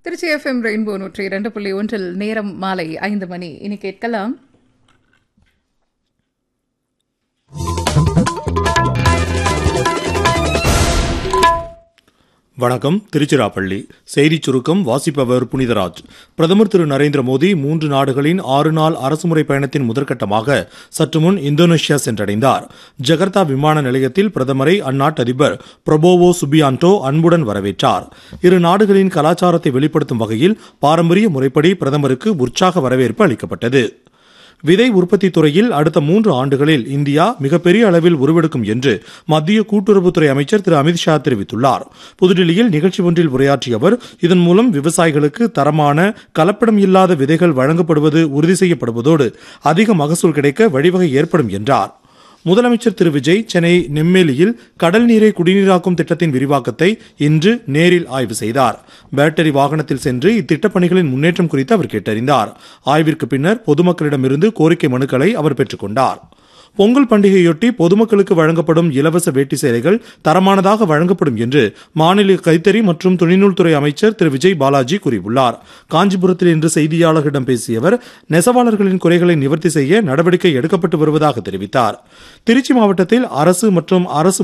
Trichy FM rainbow நூற்றி இரண்டு புள்ளி ஒன்றில் நேரம் மாலை ஐந்து மணி இனி கேட்கலாம் வணக்கம் திருச்சிராப்பள்ளி செய்திச் சுருக்கம் வாசிப்பவர் புனிதராஜ் பிரதமர் திரு நரேந்திர மோடி மூன்று நாடுகளின் ஆறு நாள் அரசுமுறை பயணத்தின் முதற்கட்டமாக சற்று முன் இந்தோனேஷியா சென்றடைந்தார் ஜகர்த்தா விமான நிலையத்தில் பிரதமரை அந்நாட்டு அதிபர் பிரபோவோ சுபியான்டோ அன்புடன் வரவேற்றார் இரு நாடுகளின் கலாச்சாரத்தை வெளிப்படுத்தும் வகையில் பாரம்பரிய முறைப்படி பிரதமருக்கு உற்சாக வரவேற்பு அளிக்கப்பட்டது விதை உற்பத்தி துறையில் அடுத்த மூன்று ஆண்டுகளில் இந்தியா மிகப்பெரிய அளவில் உருவெடுக்கும் என்று மத்திய கூட்டுறவுத்துறை அமைச்சர் திரு அமித்ஷா தெரிவித்துள்ளார் புதுடில்லியில் நிகழ்ச்சி ஒன்றில் உரையாற்றிய அவர் இதன் மூலம் விவசாயிகளுக்கு தரமான கலப்படம் இல்லாத விதைகள் வழங்கப்படுவது உறுதி செய்யப்படுவதோடு அதிக மகசூல் கிடைக்க வழிவகை ஏற்படும் என்றார் முதலமைச்சர் திரு விஜய் சென்னை நெம்மேலியில் கடல் நீரை குடிநீராக்கும் திட்டத்தின் விரிவாக்கத்தை இன்று நேரில் ஆய்வு செய்தார் பேட்டரி வாகனத்தில் சென்று இத்திட்டப் பணிகளின் முன்னேற்றம் குறித்து அவர் கேட்டறிந்தார் ஆய்விற்கு பின்னர் பொதுமக்களிடமிருந்து கோரிக்கை மனுக்களை அவர் பெற்றுக்கொண்டார் பொங்கல் பண்டிகையொட்டி பொதுமக்களுக்கு வழங்கப்படும் இலவச வேட்டி சேலைகள் தரமானதாக வழங்கப்படும் என்று மாநில கைத்தறி மற்றும் துணிநூல்துறை அமைச்சர் திரு விஜய் பாலாஜி கூறியுள்ளார் காஞ்சிபுரத்தில் இன்று செய்தியாளர்களிடம் பேசிய அவர் நெசவாளர்களின் குறைகளை நிவர்த்தி செய்ய நடவடிக்கை எடுக்கப்பட்டு வருவதாக தெரிவித்தார் திருச்சி மாவட்டத்தில் அரசு மற்றும் அரசு